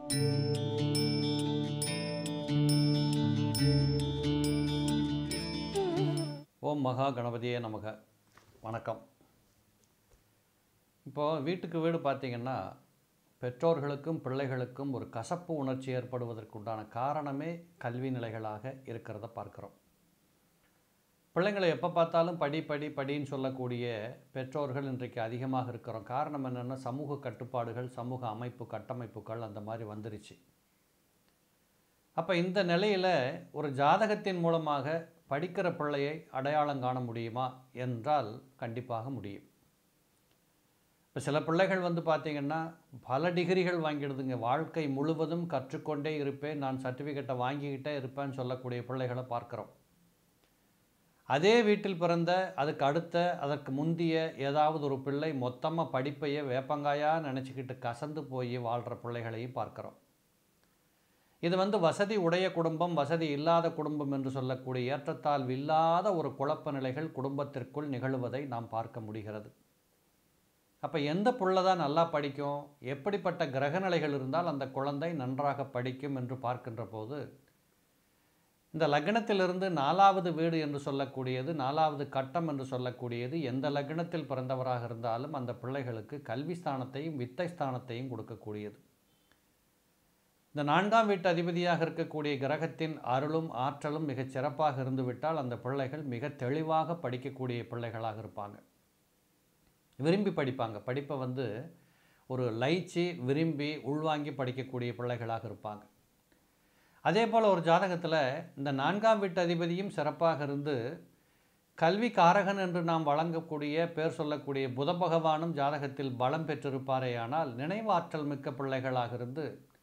ஓம் மகா கணபதியே நமக வணக்கம் இப்போது வீட்டுக்கு வீடு பார்த்திங்கன்னா பெற்றோர்களுக்கும் பிள்ளைகளுக்கும் ஒரு கசப்பு உணர்ச்சி ஏற்படுவதற்குண்டான காரணமே கல்வி நிலைகளாக இருக்கிறத பார்க்குறோம் பிள்ளைங்களை எப்போ பார்த்தாலும் படி படி படின்னு சொல்லக்கூடிய பெற்றோர்கள் இன்றைக்கு அதிகமாக இருக்கிறோம் காரணம் என்னென்னா சமூக கட்டுப்பாடுகள் சமூக அமைப்பு கட்டமைப்புகள் அந்த மாதிரி வந்துருச்சு அப்போ இந்த நிலையில் ஒரு ஜாதகத்தின் மூலமாக படிக்கிற பிள்ளையை அடையாளம் காண முடியுமா என்றால் கண்டிப்பாக முடியும் இப்போ சில பிள்ளைகள் வந்து பார்த்திங்கன்னா பல டிகிரிகள் வாங்கிடுதுங்க வாழ்க்கை முழுவதும் கற்றுக்கொண்டே இருப்பேன் நான் சர்டிஃபிகேட்டை வாங்கிக்கிட்டே இருப்பேன்னு சொல்லக்கூடிய பிள்ளைகளை பார்க்குறோம் அதே வீட்டில் பிறந்த அதுக்கு அடுத்த அதற்கு முந்திய ஏதாவது ஒரு பிள்ளை மொத்தமாக படிப்பையே வேப்பங்காயாக நினச்சிக்கிட்டு கசந்து போய் வாழ்கிற பிள்ளைகளையும் பார்க்குறோம் இது வந்து வசதி உடைய குடும்பம் வசதி இல்லாத குடும்பம் என்று சொல்லக்கூடிய ஏற்றத்தாழ்வு இல்லாத ஒரு குழப்ப நிலைகள் குடும்பத்திற்குள் நிகழ்வதை நாம் பார்க்க முடிகிறது அப்போ எந்த புள்ள தான் நல்லா படிக்கும் எப்படிப்பட்ட கிரகநிலைகள் இருந்தால் அந்த குழந்தை நன்றாக படிக்கும் என்று பார்க்கின்ற போது இந்த லக்னத்திலிருந்து நாலாவது வீடு என்று சொல்லக்கூடியது நாலாவது கட்டம் என்று சொல்லக்கூடியது எந்த லக்னத்தில் பிறந்தவராக இருந்தாலும் அந்த பிள்ளைகளுக்கு கல்வி ஸ்தானத்தையும் வித்தை ஸ்தானத்தையும் கொடுக்கக்கூடியது இந்த நான்காம் வீட்டு அதிபதியாக இருக்கக்கூடிய கிரகத்தின் அருளும் ஆற்றலும் மிகச் சிறப்பாக இருந்துவிட்டால் அந்த பிள்ளைகள் மிக தெளிவாக படிக்கக்கூடிய பிள்ளைகளாக இருப்பாங்க விரும்பி படிப்பாங்க படிப்பை வந்து ஒரு லைச்சி விரும்பி உள்வாங்கி படிக்கக்கூடிய பிள்ளைகளாக இருப்பாங்க அதே போல் ஒரு ஜாதகத்தில் இந்த நான்காம் வீட்டு அதிபதியும் சிறப்பாக இருந்து கல்வி காரகன் என்று நாம் வழங்கக்கூடிய பேர் சொல்லக்கூடிய புத பகவானும் ஜாதகத்தில் பலம் பெற்றிருப்பாரேயானால் நினைவாற்றல் மிக்க பிள்ளைகளாக இருந்து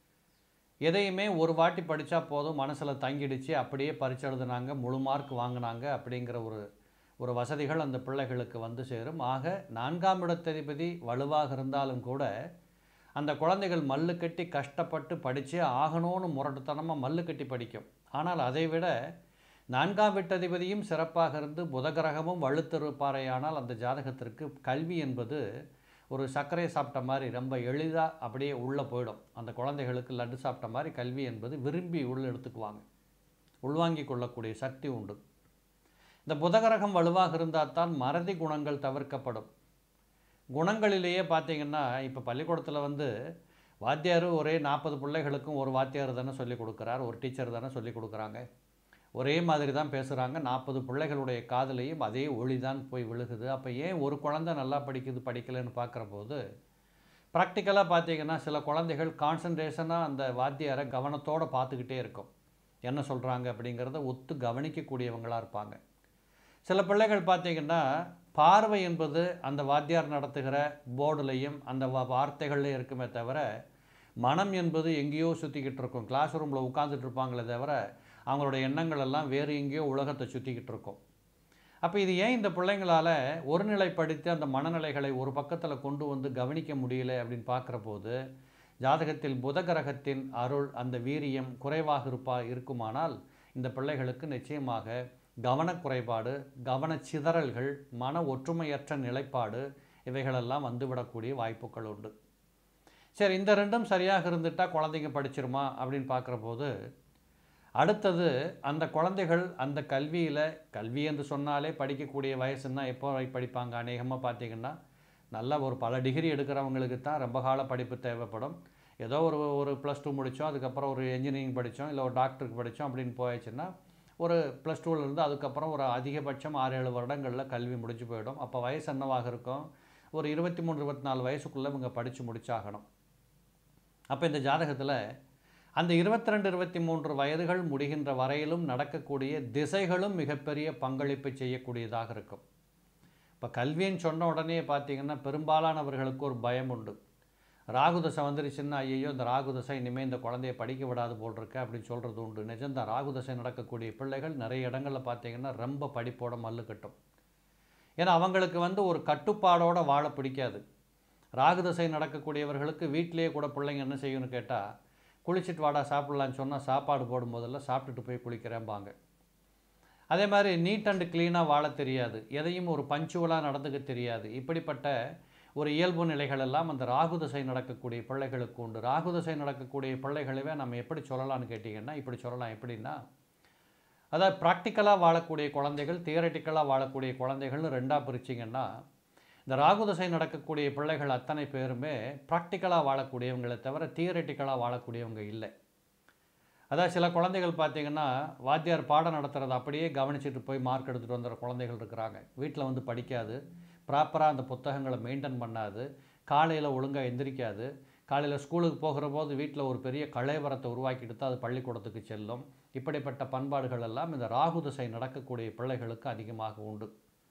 எதையுமே ஒரு வாட்டி படித்தா போதும் மனசில் தங்கிடுச்சு அப்படியே பரிச்சு எழுதுனாங்க முழு மார்க் வாங்கினாங்க அப்படிங்கிற ஒரு ஒரு வசதிகள் அந்த பிள்ளைகளுக்கு வந்து சேரும் ஆக நான்காம் இடத்ததிபதி வலுவாக இருந்தாலும் கூட அந்த குழந்தைகள் மல்லு கட்டி கஷ்டப்பட்டு படித்து ஆகணும்னு முரட்டுத்தனமாக மல்லு கட்டி படிக்கும் ஆனால் அதை விட நான்காம் வீட்டதிபதியும் சிறப்பாக இருந்து புதகிரகமும் வலுத்திருப்பாரையானால் அந்த ஜாதகத்திற்கு கல்வி என்பது ஒரு சர்க்கரை சாப்பிட்ட மாதிரி ரொம்ப எளிதாக அப்படியே உள்ளே போயிடும் அந்த குழந்தைகளுக்கு லட்டு சாப்பிட்ட மாதிரி கல்வி என்பது விரும்பி உள்ள எடுத்துக்குவாங்க உள்வாங்கி கொள்ளக்கூடிய சக்தி உண்டு இந்த புதகரகம் வலுவாக இருந்தால் தான் மறதி குணங்கள் தவிர்க்கப்படும் குணங்களிலேயே பார்த்தீங்கன்னா இப்போ பள்ளிக்கூடத்தில் வந்து வாத்தியார் ஒரே நாற்பது பிள்ளைகளுக்கும் ஒரு வாத்தியார் தானே சொல்லி கொடுக்குறார் ஒரு டீச்சர் தானே சொல்லி கொடுக்குறாங்க ஒரே மாதிரி தான் பேசுகிறாங்க நாற்பது பிள்ளைகளுடைய காதலையும் அதே ஒளி தான் போய் விழுகுது அப்போ ஏன் ஒரு குழந்தை நல்லா படிக்குது படிக்கலைன்னு பார்க்குற போது ப்ராக்டிக்கலாக பார்த்தீங்கன்னா சில குழந்தைகள் கான்சன்ட்ரேஷனாக அந்த வாத்தியாரை கவனத்தோடு பார்த்துக்கிட்டே இருக்கும் என்ன சொல்கிறாங்க அப்படிங்கிறத ஒத்து கவனிக்கக்கூடியவங்களாக இருப்பாங்க சில பிள்ளைகள் பார்த்தீங்கன்னா பார்வை என்பது அந்த வாத்தியார் நடத்துகிற போர்டுலையும் அந்த வா வார்த்தைகள்லையும் இருக்குமே தவிர மனம் என்பது எங்கேயோ சுற்றிக்கிட்டு இருக்கும் கிளாஸ் ரூமில் உட்காந்துட்டு இருப்பாங்களே தவிர அவங்களோட எண்ணங்கள் எல்லாம் வேறு எங்கேயோ உலகத்தை சுற்றிக்கிட்டு இருக்கும் அப்போ இது ஏன் இந்த பிள்ளைங்களால் ஒருநிலைப்படுத்தி அந்த மனநிலைகளை ஒரு பக்கத்தில் கொண்டு வந்து கவனிக்க முடியல அப்படின்னு பார்க்குற போது ஜாதகத்தில் புத கிரகத்தின் அருள் அந்த வீரியம் குறைவாக இருப்பா இருக்குமானால் இந்த பிள்ளைகளுக்கு நிச்சயமாக கவனக்குறைபாடு கவனச்சிதறல்கள் மன ஒற்றுமையற்ற நிலைப்பாடு இவைகளெல்லாம் வந்துவிடக்கூடிய வாய்ப்புகள் உண்டு சரி இந்த ரெண்டும் சரியாக இருந்துட்டால் குழந்தைங்க படிச்சிருமா அப்படின்னு பார்க்குற போது அடுத்தது அந்த குழந்தைகள் அந்த கல்வியில் கல்வி என்று சொன்னாலே படிக்கக்கூடிய வயசுன்னா எப்போ வரை படிப்பாங்க அநேகமாக பார்த்தீங்கன்னா நல்ல ஒரு பல டிகிரி எடுக்கிறவங்களுக்கு தான் ரொம்ப கால படிப்பு தேவைப்படும் ஏதோ ஒரு ஒரு ப்ளஸ் டூ முடித்தோம் அதுக்கப்புறம் ஒரு இன்ஜினியரிங் படித்தோம் இல்லை ஒரு டாக்டருக்கு படித்தோம் அப்படின்னு போயிடுச்சுன்னா ஒரு ப்ளஸ் டூவிலேருந்து அதுக்கப்புறம் ஒரு அதிகபட்சம் ஆறு ஏழு வருடங்களில் கல்வி முடிஞ்சு போயிடும் அப்போ வயசு என்னவாக இருக்கும் ஒரு இருபத்தி மூணு இருபத்தி நாலு வயசுக்குள்ளே இவங்க படித்து முடிச்சாகணும் அப்போ இந்த ஜாதகத்தில் அந்த இருபத்தி ரெண்டு இருபத்தி மூன்று வயதுகள் முடிகின்ற வரையிலும் நடக்கக்கூடிய திசைகளும் மிகப்பெரிய பங்களிப்பு செய்யக்கூடியதாக இருக்கும் இப்போ கல்வின்னு சொன்ன உடனே பார்த்தீங்கன்னா பெரும்பாலானவர்களுக்கு ஒரு பயம் உண்டு ராகுதசை வந்துருச்சுன்னா ஐயோ இந்த ராகுதசை இனிமேல் இந்த குழந்தைய படிக்க விடாது போல் இருக்கு அப்படின்னு சொல்கிறது உண்டு நிஜம்தான் ராகுதசை நடக்கக்கூடிய பிள்ளைகள் நிறைய இடங்களில் பார்த்தீங்கன்னா ரொம்ப படிப்போட மல்லு கட்டும் ஏன்னா அவங்களுக்கு வந்து ஒரு கட்டுப்பாடோட வாழ பிடிக்காது ராகுதசை நடக்கக்கூடியவர்களுக்கு வீட்டிலேயே கூட பிள்ளைங்க என்ன செய்யணும்னு கேட்டால் குளிச்சுட்டு வாடா சாப்பிட்லான்னு சொன்னால் சாப்பாடு போடும்போதெல்லாம் சாப்பிட்டுட்டு போய் குளிக்கிறேன்பாங்க அதே மாதிரி நீட் அண்ட் க்ளீனாக வாழ தெரியாது எதையும் ஒரு பஞ்சுவலாக நடந்துக்க தெரியாது இப்படிப்பட்ட ஒரு இயல்பு நிலைகள் எல்லாம் அந்த ராகு திசை நடக்கக்கூடிய பிள்ளைகளுக்கு உண்டு ராகு திசை நடக்கக்கூடிய பிள்ளைகளவே நம்ம எப்படி சொல்லலாம்னு கேட்டிங்கன்னா இப்படி சொல்லலாம் எப்படின்னா அதாவது ப்ராக்டிக்கலாக வாழக்கூடிய குழந்தைகள் தியரட்டிக்கலாக வாழக்கூடிய குழந்தைகள்னு ரெண்டாக பிரிச்சிங்கன்னா இந்த ராகு திசை நடக்கக்கூடிய பிள்ளைகள் அத்தனை பேருமே ப்ராக்டிக்கலாக வாழக்கூடியவங்களை தவிர தியரட்டிக்கலாக வாழக்கூடியவங்க இல்லை அதாவது சில குழந்தைகள் பார்த்தீங்கன்னா வாத்தியார் பாடம் நடத்துகிறத அப்படியே கவனிச்சுட்டு போய் மார்க் எடுத்துகிட்டு வந்துடுற குழந்தைகள் இருக்கிறாங்க வீட்டில் வந்து படிக்காது ப்ராப்பராக அந்த புத்தகங்களை மெயின்டைன் பண்ணாது காலையில் ஒழுங்காக எந்திரிக்காது காலையில் ஸ்கூலுக்கு போகிற போது வீட்டில் ஒரு பெரிய கலைவரத்தை உருவாக்கிட்டு தான் அது பள்ளிக்கூடத்துக்கு செல்லும் இப்படிப்பட்ட பண்பாடுகள் எல்லாம் இந்த ராகு திசை நடக்கக்கூடிய பிள்ளைகளுக்கு அதிகமாக உண்டு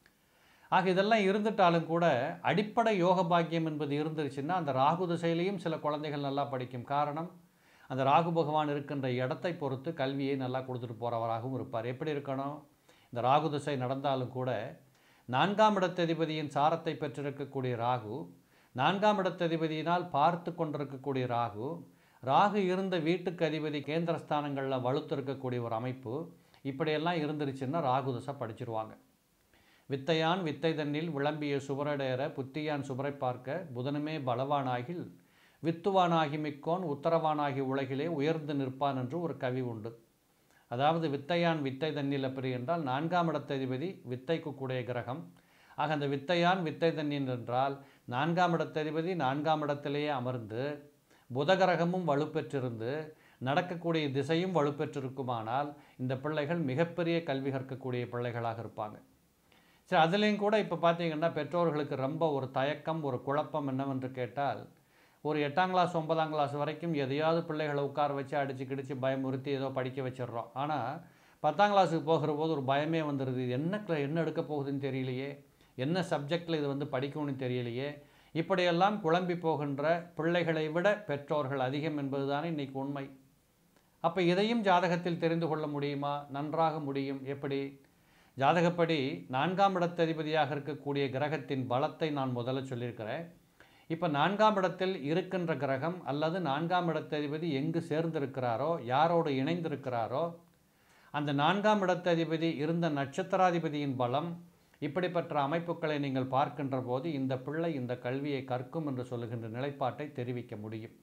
ஆக இதெல்லாம் இருந்துட்டாலும் கூட அடிப்படை யோக பாக்கியம் என்பது இருந்துருச்சுன்னா அந்த ராகு திசையிலையும் சில குழந்தைகள் நல்லா படிக்கும் காரணம் அந்த ராகு பகவான் இருக்கின்ற இடத்தை பொறுத்து கல்வியை நல்லா கொடுத்துட்டு போகிறவராகவும் இருப்பார் எப்படி இருக்கணும் இந்த ராகு திசை நடந்தாலும் கூட நான்காம் இடத்ததிபதியின் சாரத்தை பெற்றிருக்கக்கூடிய ராகு நான்காம் இடத்ததிபதியினால் பார்த்து கொண்டிருக்கக்கூடிய ராகு ராகு இருந்த வீட்டுக்கு அதிபதி கேந்திரஸ்தானங்களில் வலுத்து இருக்கக்கூடிய ஒரு அமைப்பு இப்படியெல்லாம் இருந்துருச்சுன்னா ராகு திசை படிச்சிருவாங்க வித்தையான் வித்தை தன்னில் விளம்பிய சுவரடேற புத்தியான் சுவரை பார்க்க புதனுமே பலவானாகில் வித்துவானாகி மிக்கோன் உத்தரவானாகி உலகிலே உயர்ந்து நிற்பான் என்று ஒரு கவி உண்டு அதாவது வித்தையான் வித்தை தன்னில் அப்படி என்றால் நான்காம் இடத்ததிபதி வித்தைக்கு கூடிய கிரகம் ஆக அந்த வித்தையான் வித்தை தன்னின் என்றால் நான்காம் இடத்ததிபதி நான்காம் இடத்திலேயே அமர்ந்து புதகிரகமும் வலுப்பெற்றிருந்து நடக்கக்கூடிய திசையும் வலுப்பெற்றிருக்குமானால் இந்த பிள்ளைகள் மிகப்பெரிய கல்வி கற்கக்கூடிய பிள்ளைகளாக இருப்பாங்க சரி அதுலேயும் கூட இப்போ பார்த்தீங்கன்னா பெற்றோர்களுக்கு ரொம்ப ஒரு தயக்கம் ஒரு குழப்பம் என்னவென்று கேட்டால் ஒரு எட்டாம் கிளாஸ் ஒன்பதாம் கிளாஸ் வரைக்கும் எதையாவது பிள்ளைகளை உட்கார வச்சு அடித்து கிடிச்சு பயமுறுத்தி ஏதோ படிக்க வச்சிடுறோம் ஆனால் பத்தாம் கிளாஸுக்கு போகிற போது ஒரு பயமே வந்துடுது இது என்ன cla- என்ன எடுக்க போகுதுன்னு தெரியலையே என்ன சப்ஜெக்டில் இது வந்து படிக்கணும்னு தெரியலையே இப்படியெல்லாம் குழம்பி போகின்ற பிள்ளைகளை விட பெற்றோர்கள் அதிகம் என்பதுதானே இன்னைக்கு உண்மை அப்போ இதையும் ஜாதகத்தில் தெரிந்து கொள்ள முடியுமா நன்றாக முடியும் எப்படி ஜாதகப்படி நான்காம் இடத்ததிபதியாக இருக்கக்கூடிய கிரகத்தின் பலத்தை நான் முதல்ல சொல்லியிருக்கிறேன் இப்போ நான்காம் இடத்தில் இருக்கின்ற கிரகம் அல்லது நான்காம் இடத்ததிபதி எங்கு சேர்ந்திருக்கிறாரோ யாரோடு இணைந்திருக்கிறாரோ அந்த நான்காம் இடத்ததிபதி இருந்த நட்சத்திராதிபதியின் பலம் இப்படிப்பட்ட அமைப்புகளை நீங்கள் பார்க்கின்ற போது இந்த பிள்ளை இந்த கல்வியை கற்கும் என்று சொல்லுகின்ற நிலைப்பாட்டை தெரிவிக்க முடியும்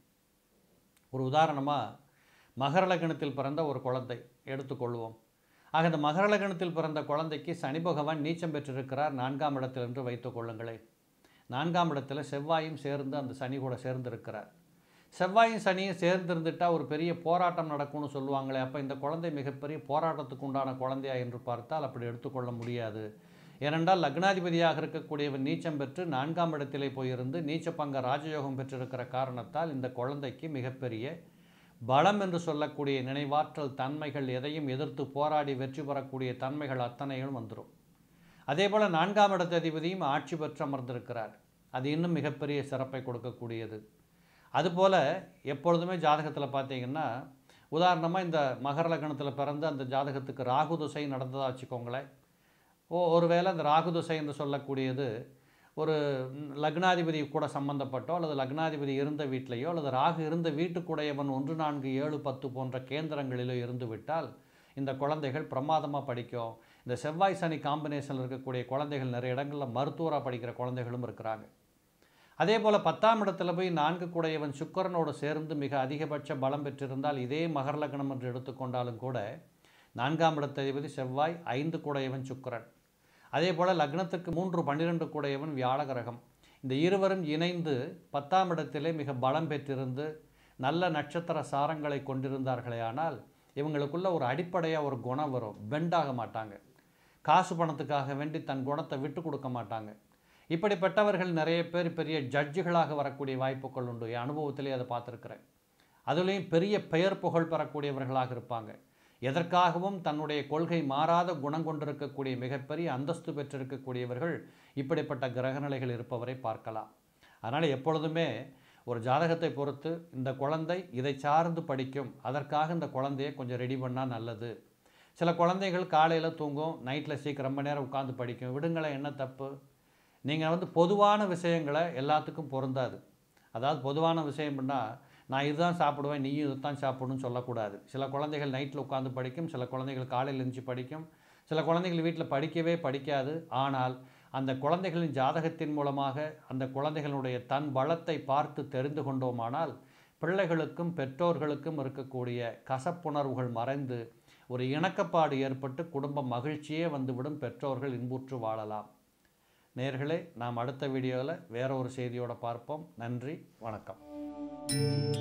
ஒரு உதாரணமாக மகர லக்னத்தில் பிறந்த ஒரு குழந்தை எடுத்துக்கொள்வோம் ஆக இந்த மகர லக்னத்தில் பிறந்த குழந்தைக்கு சனி பகவான் நீச்சம் பெற்றிருக்கிறார் நான்காம் இடத்தில் என்று வைத்துக் கொள்ளுங்களேன் நான்காம் இடத்துல செவ்வாயும் சேர்ந்து அந்த சனி கூட சேர்ந்திருக்கிறார் செவ்வாயும் சனியும் சேர்ந்திருந்துட்டா ஒரு பெரிய போராட்டம் நடக்கும்னு சொல்லுவாங்களே அப்போ இந்த குழந்தை மிகப்பெரிய போராட்டத்துக்கு உண்டான குழந்தையா என்று பார்த்தால் அப்படி எடுத்துக்கொள்ள முடியாது ஏனென்றால் லக்னாதிபதியாக இருக்கக்கூடியவன் நீச்சம் பெற்று நான்காம் இடத்திலே போயிருந்து நீச்சப்பங்க ராஜயோகம் பெற்றிருக்கிற காரணத்தால் இந்த குழந்தைக்கு மிகப்பெரிய பலம் என்று சொல்லக்கூடிய நினைவாற்றல் தன்மைகள் எதையும் எதிர்த்து போராடி வெற்றி பெறக்கூடிய தன்மைகள் அத்தனைகளும் வந்துடும் அதே போல் நான்காம் இடத்த அதிபதியும் ஆட்சி பெற்று அமர்ந்திருக்கிறார் அது இன்னும் மிகப்பெரிய சிறப்பை கொடுக்கக்கூடியது அதுபோல் எப்பொழுதுமே ஜாதகத்தில் பார்த்தீங்கன்னா உதாரணமாக இந்த மகர லக்னத்தில் பிறந்து அந்த ஜாதகத்துக்கு ராகு திசை நடந்ததா வச்சுக்கோங்களேன் ஓ ஒருவேளை அந்த ராகு திசை என்று சொல்லக்கூடியது ஒரு ம், லக்னாதிபதி கூட சம்பந்தப்பட்டோ அல்லது லக்னாதிபதி இருந்த வீட்டிலேயோ அல்லது ராகு இருந்த வீட்டுக்குடையவன் ஒன்று நான்கு ஏழு பத்து போன்ற கேந்திரங்களிலோ இருந்து விட்டால் இந்த குழந்தைகள் பிரமாதமாக படிக்கும் இந்த செவ்வாய் சனி காம்பினேஷனில் இருக்கக்கூடிய குழந்தைகள் நிறைய இடங்களில் மருத்துவராக படிக்கிற குழந்தைகளும் இருக்கிறாங்க அதே போல் பத்தாம் இடத்துல போய் நான்கு குடையவன் சுக்கிரனோடு சேர்ந்து மிக அதிகபட்ச பலம் பெற்றிருந்தால் இதே மகர லக்னம் என்று எடுத்துக்கொண்டாலும் கூட நான்காம் இடத்ததிபதி செவ்வாய் ஐந்து குடையவன் சுக்கிரன் அதே போல் லக்னத்துக்கு மூன்று பன்னிரெண்டு குடையவன் வியாழ கிரகம் இந்த இருவரும் இணைந்து பத்தாம் இடத்திலே மிக பலம் பெற்றிருந்து நல்ல நட்சத்திர சாரங்களை கொண்டிருந்தார்களே ஆனால் இவங்களுக்குள்ள ஒரு அடிப்படையாக ஒரு குணம் வரும் பெண்டாக மாட்டாங்க காசு பணத்துக்காக வேண்டி தன் குணத்தை விட்டு கொடுக்க மாட்டாங்க இப்படிப்பட்டவர்கள் நிறைய பேர் பெரிய ஜட்ஜுகளாக வரக்கூடிய வாய்ப்புகள் உண்டு என் அனுபவத்திலே அதை பார்த்துருக்கிறேன் அதுலேயும் பெரிய பெயர் புகழ் பெறக்கூடியவர்களாக இருப்பாங்க எதற்காகவும் தன்னுடைய கொள்கை மாறாத குணம் கொண்டிருக்கக்கூடிய மிகப்பெரிய அந்தஸ்து பெற்றிருக்கக்கூடியவர்கள் இப்படிப்பட்ட கிரகநிலைகள் இருப்பவரை பார்க்கலாம் அதனால் எப்பொழுதுமே ஒரு ஜாதகத்தை பொறுத்து இந்த குழந்தை இதை சார்ந்து படிக்கும் அதற்காக இந்த குழந்தையை கொஞ்சம் ரெடி பண்ணால் நல்லது சில குழந்தைகள் காலையில் தூங்கும் நைட்டில் சீக்கிரம் ரொம்ப நேரம் உட்காந்து படிக்கும் விடுங்களேன் என்ன தப்பு நீங்கள் வந்து பொதுவான விஷயங்களை எல்லாத்துக்கும் பொருந்தாது அதாவது பொதுவான விஷயம்னா நான் இதுதான் சாப்பிடுவேன் நீயும் இதுதான் சாப்பிடணும்னு சொல்லக்கூடாது சில குழந்தைகள் நைட்டில் உட்காந்து படிக்கும் சில குழந்தைகள் காலையில் எழுந்துச்சு படிக்கும் சில குழந்தைகள் வீட்டில் படிக்கவே படிக்காது ஆனால் அந்த குழந்தைகளின் ஜாதகத்தின் மூலமாக அந்த குழந்தைகளுடைய தன் வளத்தை பார்த்து தெரிந்து கொண்டோமானால் பிள்ளைகளுக்கும் பெற்றோர்களுக்கும் இருக்கக்கூடிய கசப்புணர்வுகள் மறைந்து ஒரு இணக்கப்பாடு ஏற்பட்டு குடும்ப மகிழ்ச்சியே வந்துவிடும் பெற்றோர்கள் இன்புற்று வாழலாம் நேர்களே நாம் அடுத்த வீடியோவில் வேற ஒரு செய்தியோட பார்ப்போம் நன்றி வணக்கம்